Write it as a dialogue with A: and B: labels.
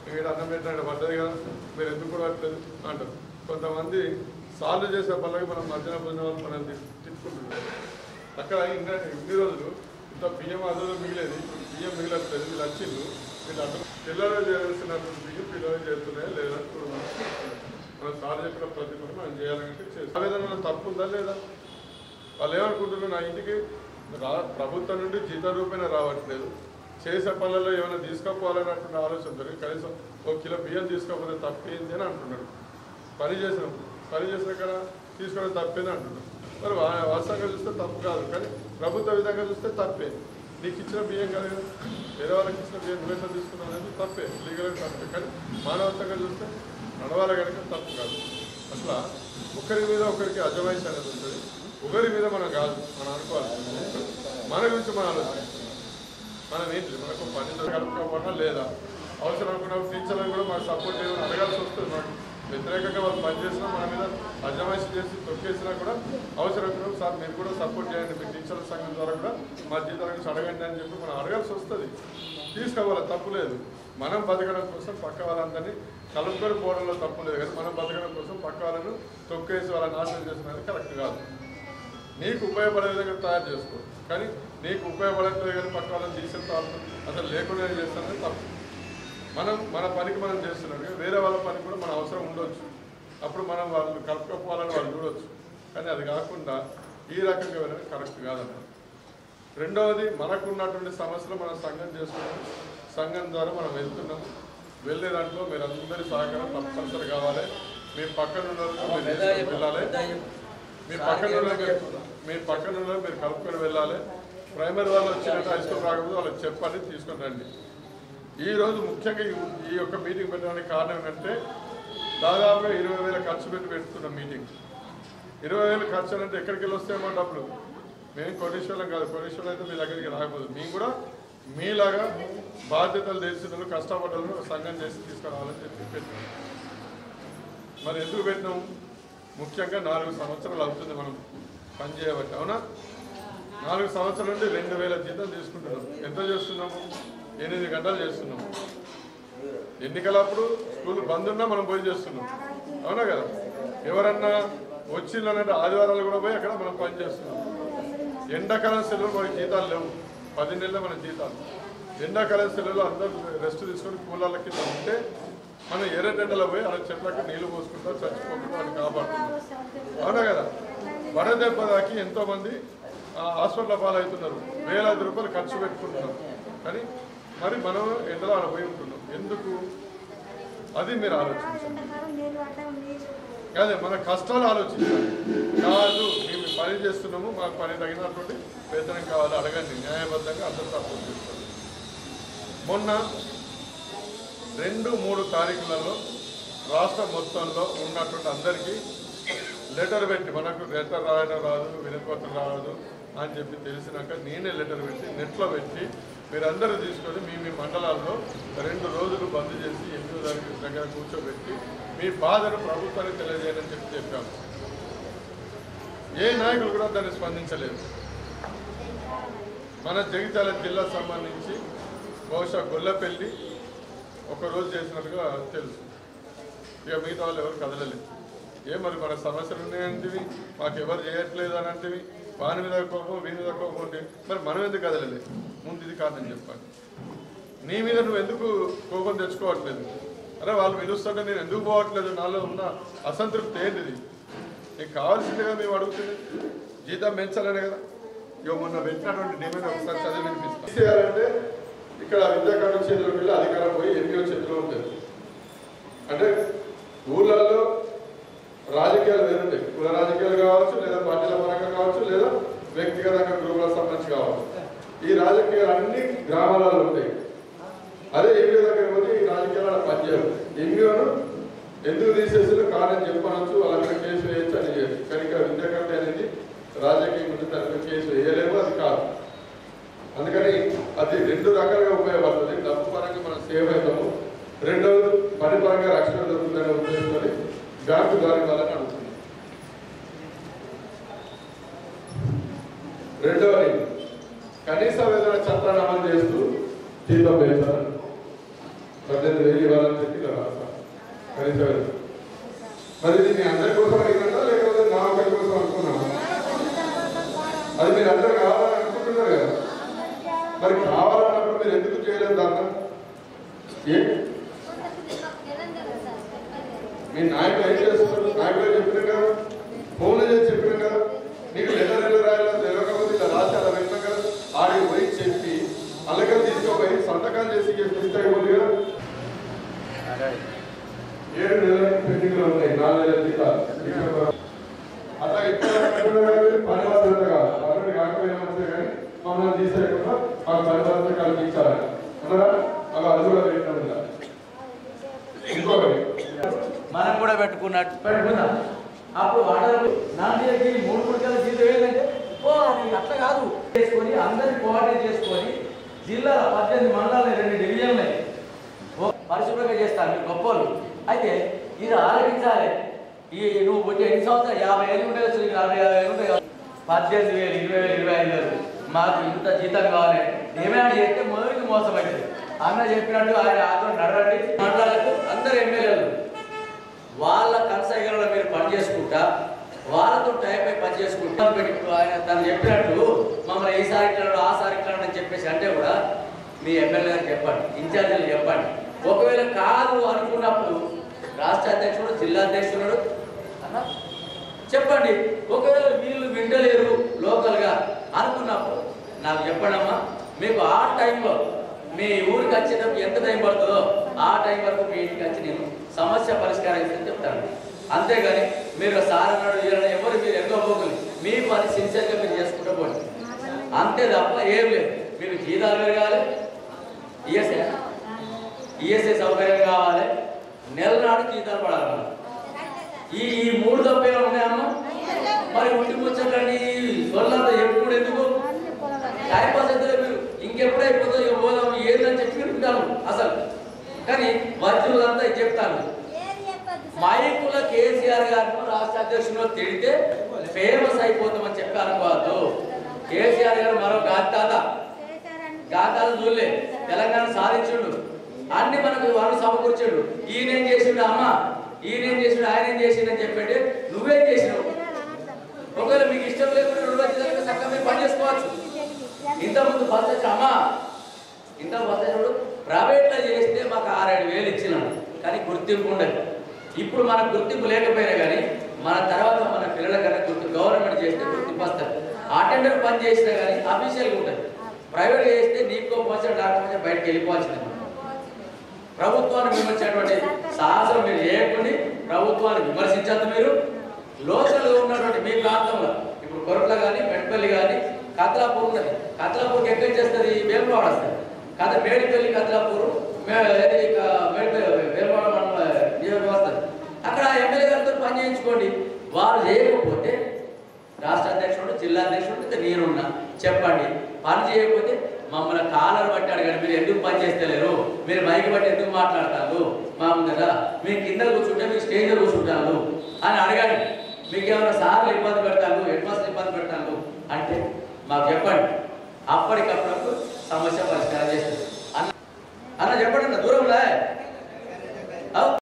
A: ఇక్కడ అన్నం పెట్టినట్టు పడ్డది కదా మీరు ఎందుకు కూడా పట్టలేదు అంటారు కొంతమంది సాల్వ్ చేసే పనులకి మనం మధ్యాహ్న భోజనాలు మనం తి- తిట్టుకుంటున్నాం అక్కడ ఇన్ని ఇన్ని రోజులు ఇంత బియ్యం అందులో మిగిలేదు ఇప్పుడు బియ్యం మిగిలట్లేదు వీళ్ళు వచ్చిండ్రు వీళ్ళు అక్కడ పిల్లలు చేయాల్సినటువంటి బియ్యం పిల్లలు చేస్తున్నాయా లేదా చూడమని మనం సార్ చెప్పిన ప్రతి పని మనం చేయాలంటే చేస్తాం ఆవేదన తప్పు ఉందా లేదా వాళ్ళు ఏమనుకుంటున్నారు నా ఇంటికి రా ప్రభుత్వం నుండి జీత రూపేణ రావట్లేదు చేసే పనులలో ఏమైనా తీసుకుపోవాలన్నటువంటి ఆలోచనతో కనీసం ఒక కిలో బియ్యం తీసుకోకపోతే తప్పేంది అని అంటున్నాడు పని చేసినాం పని చేసిన కదా తీసుకోవడం తప్పేది అంటున్నాం మరి వా- వాస్తవంగా చూస్తే తప్పు కాదు కానీ ప్రభుత్వ విధంగా చూస్తే తప్పే నీకు ఇచ్చిన బియ్యం కాదు కదా వేరే వాళ్ళకి ఇచ్చిన బియ్యం నువ్వెంత తీసుకున్నావు అనేది తప్పే లీగల్గా తప్పే కానీ మానవత్వంగా చూస్తే నడవాలి కనుక తప్పు కాదు అసలు ఒకరి మీద ఒకరికి అజమాయిషి అనేది ఉంటుంది ఒకరి మీద మనం కాదు మనం అనుకోవాలి మన గురించి మనం ఆలోచించాలి మనం ఏంటి మనకు పని కలుపుకోకుండా లేదా అవసరం అనుకున్న టీచర్లను కూడా మాకు సపోర్ట్ చేయమని అడగాల్సి వస్తుంది మాకు వ్యతిరేకంగా వాళ్ళు పనిచేసినా మన మీద అజమాయిషి చేసి తొక్కేసినా కూడా అవసరం అనుకున్నాం సార్ మీరు కూడా సపోర్ట్ చేయండి మీ టీచర్ల సంఘం ద్వారా కూడా మా జీతాల గురించి అడగండి అని చెప్పి మనం అడగాల్సి వస్తుంది తీసుకోవాలి తప్పు లేదు మనం బతకడం కోసం పక్క వాళ్ళందరినీ కలుపుకొని పోవడంలో తప్పు లేదు కానీ మనం బతకడం కోసం పక్క వాళ్ళను తొక్కేసి వాళ్ళని నాశనం చేసినది కరెక్ట్ కాదు నీకు ఉపయోగపడే విధంగా తయారు చేసుకో కానీ నీకు ఉపయోగపడట్లేదు కానీ పక్క వాళ్ళని తీసేస్తా అసలు లేకుండా చేస్తానని తప్పు మనం మన పనికి మనం చేస్తున్నాం కానీ వేరే వాళ్ళ పనికి కూడా మన అవసరం ఉండొచ్చు అప్పుడు మనం వాళ్ళు కలుపుకోవాలని వాళ్ళు చూడొచ్చు కానీ అది కాకుండా ఈ రకంగా వెళ్ళడం కరెక్ట్ కాదన్నమాట రెండవది మనకున్నటువంటి సమస్యలు మనం సంఘం చేసుకున్నాం సంఘం ద్వారా మనం వెళ్తున్నాం వెళ్ళే దాంట్లో మీరు అందరి సహకారం తప్పనిసరి కావాలి మీ పక్కన ఉన్న వాళ్ళకి మీరు తీసుకొని వెళ్ళాలి మీ పక్కన ఉన్న మీరు- మీ పక్కన ఉన్న వాళ్ళు మీరు కలుపుకొని వెళ్ళాలి ప్రైమరీ వాళ్ళు వచ్చినట్టు హై స్కూల్ రాకపోతే వాళ్ళకి చెప్పండి తీసుకొని రండి ఈ రోజు ముఖ్యంగా ఈ- ఈ యొక్క మీటింగ్ పెట్టడానికి కారణం ఏంటంటే దాదాపుగా ఇరవై వేల ఖర్చు పెట్టి పెడుతున్నాం మీటింగ్ ఇరవై వేలు ఖర్చు అంటే ఎక్కడికి వెళ్ళి వస్తాయేమో డబ్బులు మేము కోటీశ్వరం కాదు కోటీశ్వరం అయితే మీ దగ్గరికి రాకపోదు మేము కూడా మీలాగా బాధ్యతలు తెలిసిన వాళ్ళు కష్టపడ్డలు సంఘం చేసి తీసుకురావాలని చెప్పి పెట్టినాం మరి ఎందుకు పెట్టినాం ముఖ్యంగా నాలుగు సంవత్సరాలు అవుతుంది మనం పనిచేయబట్టి అవునా నాలుగు సంవత్సరాల నుండి రెండు వేల జీతం తీసుకుంటున్నాం ఎంత చేస్తున్నాము ఎనిమిది గంటలు చేస్తున్నాము ఎన్నికలప్పుడు స్కూల్ బంద్ ఉన్నా మనం పోయి చేస్తున్నాం అవునా కదా ఎవరన్నా వచ్చిందనంటే ఆదివారాలు కూడా పోయి అక్కడ మనం పని చేస్తున్నాం ఎండాకాలం సెలవులు మనకి జీతాలు లేవు పది నెలలు మన జీతాలు ఎండాకాలం సెలవులు అందరూ రెస్ట్ తీసుకొని కూలర్ల కింద ఉంటే మనం ఎర్రటెండలో పోయి అలా చెట్లకు నీళ్లు పోసుకుంటా చచ్చిపోకుండా వాటిని కాపాడుతున్నాం అవునా కదా వడదెబ్బ దాకి ఎంతో మంది ఆ, హాస్పిటల్ పాలవుతున్నారు వేలాది రూపాయలు ఖర్చు పెట్టుకుంటున్నారు కానీ మరి మనం ఎండలో ఆడ పోయి ఉంటున్నాం ఎందుకు అది మీరు ఆలోచించండి కాదే మన కష్టాలు ఆలోచించాలి కాదు మేము పని చేస్తున్నాము మాకు పని తగినటువంటి వేతనం కావాలి అడగండి న్యాయబద్ధంగా అందరూ సపోర్ట్ చేస్తారు మొన్న రెండు మూడు తారీఖులలో రాష్ట్ర మొత్తంలో ఉన్నటువంటి అందరికీ లెటర్ పెట్టి మనకు లెటర్ రాయడం రాదు వినపత్రం రాదు అని చెప్పి తెలిసినాక నేనే లెటర్ పెట్టి నెట్లో పెట్టి మీరందరూ తీసుకొని మీ మీ మండలాల్లో రెండు రోజులు బంద్ చేసి ఎనిమిదో తారీఖు దగ్గర కూర్చోబెట్టి మీ బాధను ప్రభుత్వానికి తెలియజేయని చెప్పి చెప్పాము ఏ నాయకులు కూడా దాన్ని స్పందించలేదు మన జగిత్యాల జిల్లా సంబంధించి బహుశా గొల్లపల్లి ఒక రోజు చేసినట్టుగా తెలుసు ఇక మిగతా వాళ్ళు ఎవరు కదలలేదు ఏ మరి మన సమస్యలు ఉన్నాయంటివి మాకు ఎవరు చేయట్లేదు అని అంటివి వాని మీద కోపం వీని మీద కోపం ఉంటే మరి మనం ఎందుకు కదలలేదు ముందు ఇది కాదని చెప్పాలి నీ మీద నువ్వు ఎందుకు కోపం తెచ్చుకోవట్లేదు అరే వాళ్ళు పిలుస్తుంటే నేను ఎందుకు పోవట్లేదు నాలో ఉన్న అసంతృప్తి ఏంటిది నీకు కావాల్సిందిగా మేము అడుగుతుంది జీతం పెంచాలనే కదా ఇక మొన్న పెట్టినటువంటి డిమాండ్ ఒకసారి చదివి వినిపిస్తాం తీసేయాలంటే ఇక్కడ విద్యాకాండ చేతిలోకి వెళ్ళి అధికారం పోయి ఎన్నికల చేతిలో ఉంటుంది అంటే ఊళ్ళల్లో రాజకీయాలు వేరుంటాయి కుల రాజకీయాలు కావచ్చు లేదా పార్టీల పరంగా కావచ్చు లేదా వ్యక్తిగతంగా గ్రూపులకు సంబంధించి కావచ్చు ఈ రాజకీయాలు అన్ని గ్రామాలలో ఉంటాయి అదే ఎంపీ దగ్గర పోతే ఈ రాజకీయాలు పనిచేయవు ఎంపీను ఎందుకు తీసేసిన కారణం చెప్పనొచ్చు వాళ్ళ మీద కేసు వేయచ్చు అని చేయొచ్చు కానీ ఇక్కడ విద్యాకర్త అనేది రాజకీయం ఉంటుంది దాని మీద కేసు వేయలేము అది కాదు అందుకని అది రెండు రకాలుగా ఉపయోగపడుతుంది డబ్బు పరంగా మనం సేవ్ అవుతాము రెండవది పని పరంగా రక్షణ దొరుకుతుందనే ఉద్దేశంతో బ్యాంకు ద్వారా వాళ్ళని అడుగుతుంది రెండవది కనీస వేతన చట్టాన్ని అమలు చేస్తూ జీతం పెంచాలి పద్దెనిమిది వేలు ఇవ్వాలని చెప్పి ఇలా రాస్తా కనీస వేతనం. మరి ఇది మీ అందరి కోసం అడిగినట్ట లేకపోతే నా ఒకరి కోసం అనుకున్నాను అది మీరు అందరు కావాలని అనుకుంటున్నారు కదా మరి కావాలన్నప్పుడు మీరు ఎందుకు చేయలేదు దాన్ని ఏ మీ నాయకులు ఏం చేస్తున్నారు నాయకులు చెప్పిన కదా ఫోన్లు చేసి చెప్పిన కదా నీకు లెటర్ ఎలా రాయాలో తెలియకపోతే ఇలా రాసి అలా పెట్టినా కదా ఆడికి పోయి చెప్పి అలాగే తీసుకోపోయి సంతకాలు చేసి ఇస్తే అయిపోతుంది కదా ఏడు నెలల పెండింగ్లో ఉన్నాయి నాలుగు నెలల జీతాలు అట్లా ఇచ్చిన పని భద్రత కాదు పని కాకపోయినా మంచిదే కానీ మమ్మల్ని తీసేయకుండా మాకు పని భద్రత కల్పించాలి అన్నారా అలా అది కూడా పెట్టడం ఉందా? ఇంకొకటి
B: మనం కూడా పెట్టుకున్నట్టు పెట్టుకుందాం అప్పుడు వాడలు నా దగ్గరికి మూడు మూడు కల జీతం ఏంటంటే ఓ అది అట్లా కాదు చేసుకొని అందరిని కోఆర్డినేట్ చేసుకొని జిల్లాల పద్దెనిమిది మండలాలు రెండు డివిజన్లు ఓ పరిశుభ్రంగా చేస్తాను మీరు గొప్పలు అయితే ఇది ఆలోచించాలి ఈ నువ్వు పుట్టి ఎన్ని సంవత్సరాలు యాభై ఏళ్ళు ఉండవచ్చు నీకు నలభై యాభై ఏళ్ళు ఉంటాయి పద్దెనిమిది వేలు ఇరవై వేలు ఇరవై ఐదు వేలు మాకు ఇంత జీతం కావాలి డిమాండ్ చేస్తే మొదటి మోసమైంది అన్న చెప్పినట్టు ఆయన ఆగ్రహం నడవండి మండలాలకు అందరు ఎమ్మెల్యేలు వాళ్ళ కనసైగలలో మీరు పని చేసుకుంటా వాళ్ళతో టైం అయి పని చేసుకుంటా పెట్టి ఆయన తను చెప్పినట్టు మమ్మల్ని ఈసారి ఇట్లా ఆసారి ఇట్లా అని చెప్పేసి అంటే కూడా మీ ఎమ్మెల్యే గారికి చెప్పండి ఇన్ఛార్జీలు చెప్పండి ఒకవేళ కాదు అనుకున్నప్పుడు రాష్ట్ర అధ్యక్షుడు జిల్లా అధ్యక్షుడు అన్న చెప్పండి ఒకవేళ వీళ్ళు వింటలేరు లోకల్గా అనుకున్నప్పుడు నాకు చెప్పండమ్మా మీకు ఆ టైంలో మీ ఊరికి వచ్చేటప్పుడు ఎంత టైం పడుతుందో ఆ టైం వరకు మీ ఇంటికి వచ్చి నేను సమస్య పరిష్కారం ఇస్తాను చెప్తాను అంతేగాని మీరు సార్ అన్నాడు వీళ్ళని ఎవరు మీరు ఎంతో పోగలి మీ పని సిన్సియర్గా మీరు చేసుకుంటూ పోండి అంతే తప్ప ఏం లేదు మీకు జీతాలు పెరగాలి ఈఎస్ఐ ఈఎస్ఐ సౌకర్యం కావాలి నెల నాడు జీతాలు పడాలి మనకు. ఈ ఈ మూడు తప్పేలా ఉన్నాయమ్మా మరి ఒంటి ముచ్చట్లని సొల్లంతా ఎప్పుడు ఎందుకు టైం పాస్ అయితే మీరు ఇంకెప్పుడు అయిపోతుందో ఇక పోదాం ఏదని చెప్పి ఉంటాను అసలు కానీ వర్జులంతా ఇది చెప్తాను మైకుల కేసీఆర్ గారిని రాష్ట్ర అధ్యక్షుడు తిడితే ఫేమస్ అయిపోతామని చెప్పి అనుకోవద్దు కేసీఆర్ గారు మరో గాతాత గాతాలు చూడలే తెలంగాణ సాధించుండు అన్ని మనకు వాళ్ళు సమకూర్చాడు ఈయనేం చేసిండు అమ్మ ఈయనేం చేసిండు ఆయన ఏం చేసిండు అని చెప్పండి నువ్వేం చేసినావు ఒకవేళ మీకు ఇష్టం లేకుండా రెండు వచ్చేదానికి చక్కగా మీరు పని చేసుకోవచ్చు ఇంతకుముందు బస్ వచ్చి అమ్మా ఇంత బస్ వచ్చాడు ప్రైవేట్లో చేస్తే మాకు ఆరేడు వేలు ఇచ్చినాడు కానీ గుర్తింపు ఉండదు ఇప్పుడు మనకు గుర్తింపు లేకపోయినా కానీ మన తర్వాత మన పిల్లలకన్నా గుర్తు గవర్నమెంట్ చేస్తే గుర్తింపు వస్తుంది అటెండర్ పని చేసినా కానీ అఫీషియల్గా ఉంటుంది ప్రైవేట్ చేస్తే నీకో పోసిన డాక్టర్ పోసిన బయటకు వెళ్ళిపోవాల్సిందే ప్రభుత్వాన్ని విమర్శించేటువంటి సాహసం మీరు చేయకండి ప్రభుత్వాన్ని విమర్శించద్దు మీరు లోకల్గా ఉన్నటువంటి మీ ప్రాంతంలో ఇప్పుడు కొరట్ల కానీ మెట్పల్లి కానీ కత్లాపూర్ ఉన్నది కత్లాపూర్కి ఎక్కడ చేస్తుంది వేములవాడ వస్తుంది కథ మేడిపల్లి కత్లాపూర్ మే- ఏది ఇక మేడిపల్లి వేములవాడ మండల నియోజకవర్గం వస్తుంది అక్కడ ఎమ్మెల్యే గారితో పని చేయించుకోండి వారు చేయకపోతే రాష్ట్ర అధ్యక్షుడు జిల్లా అధ్యక్షుడు ఇంకా నేనున్నా చెప్పండి పని చేయకపోతే మమ్మల్ని కాలర్ బట్టి అడగండి మీరు ఎందుకు పని చేస్తలేరు మీరు మైక్ బట్టి ఎందుకు మాట్లాడతారు మా ముందర మీరు కింద కూర్చుంటే మీరు స్టేజ్ కూర్చుంటారు అని అడగండి మీకు ఏమైనా సార్లు ఇబ్బంది పెడతాను హెడ్ మాస్టర్ ఇబ్బంది పెడతాను అంటే మాకు చెప్పండి అప్పటికప్పుడు సమస్య పరిష్కారం చేస్తారు అన్న అన్న చెప్పండి అన్న దూరంలో